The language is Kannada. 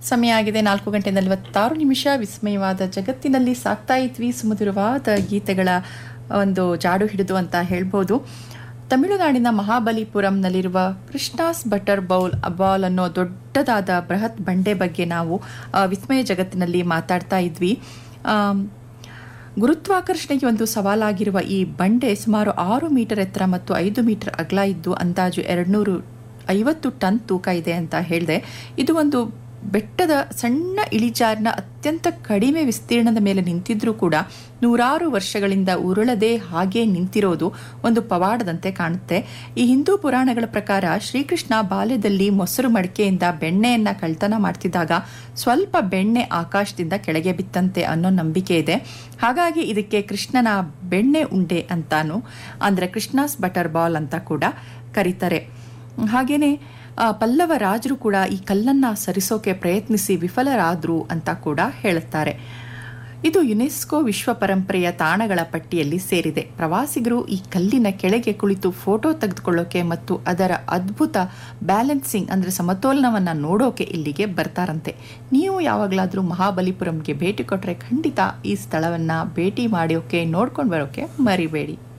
ಸಮಯ ಆಗಿದೆ ನಾಲ್ಕು ಗಂಟೆ ನಲವತ್ತಾರು ನಿಮಿಷ ವಿಸ್ಮಯವಾದ ಜಗತ್ತಿನಲ್ಲಿ ಸಾಕ್ತಾ ಇದ್ವಿ ಸುಮಧುರವಾದ ಗೀತೆಗಳ ಒಂದು ಜಾಡು ಹಿಡಿದು ಅಂತ ಹೇಳ್ಬೋದು ತಮಿಳುನಾಡಿನ ಮಹಾಬಲಿಪುರಂನಲ್ಲಿರುವ ಕೃಷ್ಣಾಸ್ ಬಟರ್ ಬೌಲ್ ಬಾಲ್ ಅನ್ನೋ ದೊಡ್ಡದಾದ ಬೃಹತ್ ಬಂಡೆ ಬಗ್ಗೆ ನಾವು ಆ, ವಿಸ್ಮಯ ಜಗತ್ತಿನಲ್ಲಿ ಮಾತಾಡ್ತಾ ಇದ್ವಿ ಆಮ್, ಗುರುತ್ವಾಕರ್ಷಣೆಗೆ ಒಂದು ಸವಾಲಾಗಿರುವ ಈ ಬಂಡೆ ಸುಮಾರು ಆರು ಮೀಟರ್ ಎತ್ತರ ಮತ್ತು ಐದು ಮೀಟರ್ ಅಗಲ ಇದ್ದು ಅಂದಾಜು ಎರಡುನೂರು ಐವತ್ತು ಟನ್ ತೂಕ ಇದೆ ಅಂತ ಹೇಳಿದೆ ಇದು ಒಂದು ಬೆಟ್ಟದ ಸಣ್ಣ ಇಳಿಜಾರಿನ ಅತ್ಯಂತ ಕಡಿಮೆ ವಿಸ್ತೀರ್ಣದ ಮೇಲೆ ನಿಂತಿದ್ರೂ ಕೂಡ ನೂರಾರು ವರ್ಷಗಳಿಂದ ಉರುಳದೆ ಹಾಗೆ ನಿಂತಿರೋದು ಒಂದು ಪವಾಡದಂತೆ ಕಾಣುತ್ತೆ ಈ ಹಿಂದೂ ಪುರಾಣಗಳ ಪ್ರಕಾರ ಶ್ರೀಕೃಷ್ಣ ಬಾಲ್ಯದಲ್ಲಿ ಮೊಸರು ಮಡಿಕೆಯಿಂದ ಬೆಣ್ಣೆಯನ್ನ ಕಳ್ತನ ಮಾಡ್ತಿದ್ದಾಗ ಸ್ವಲ್ಪ ಬೆಣ್ಣೆ ಆಕಾಶದಿಂದ ಕೆಳಗೆ ಬಿತ್ತಂತೆ ಅನ್ನೋ ನಂಬಿಕೆ ಇದೆ ಹಾಗಾಗಿ ಇದಕ್ಕೆ ಕೃಷ್ಣನ ಬೆಣ್ಣೆ ಉಂಡೆ ಅಂತಾನು ಅಂದ್ರೆ ಕೃಷ್ಣಾಸ್ ಬಟರ್ ಬಾಲ್ ಅಂತ ಕೂಡ ಕರೀತಾರೆ ಹಾಗೇನೆ ಆ, ಪಲ್ಲವ ರಾಜರು ಕೂಡ ಈ ಕಲ್ಲನ್ನ ಸರಿಸೋಕೆ ಪ್ರಯತ್ನಿಸಿ ವಿಫಲರಾದ್ರು ಅಂತ ಕೂಡ ಹೇಳುತ್ತಾರೆ ಇದು ಯುನೆಸ್ಕೋ ವಿಶ್ವ ಪರಂಪರೆಯ ತಾಣಗಳ ಪಟ್ಟಿಯಲ್ಲಿ ಸೇರಿದೆ ಪ್ರವಾಸಿಗರು ಈ ಕಲ್ಲಿನ ಕೆಳಗೆ ಕುಳಿತು ಫೋಟೋ ತೆಗೆದುಕೊಳ್ಳೋಕೆ ಮತ್ತು ಅದರ ಅದ್ಭುತ ಬ್ಯಾಲೆನ್ಸಿಂಗ್ ಅಂದ್ರೆ ಸಮತೋಲನವನ್ನ ನೋಡೋಕೆ ಇಲ್ಲಿಗೆ ಬರ್ತಾರಂತೆ ನೀವು ಯಾವಾಗಲಾದರೂ ಮಹಾಬಲಿಪುರಂಗೆ ಭೇಟಿ ಕೊಟ್ಟರೆ ಖಂಡಿತ ಈ ಸ್ಥಳವನ್ನ ಭೇಟಿ ಮಾಡೋಕೆ ನೋಡ್ಕೊಂಡು ಬರೋಕೆ ಮರಿಬೇಡಿ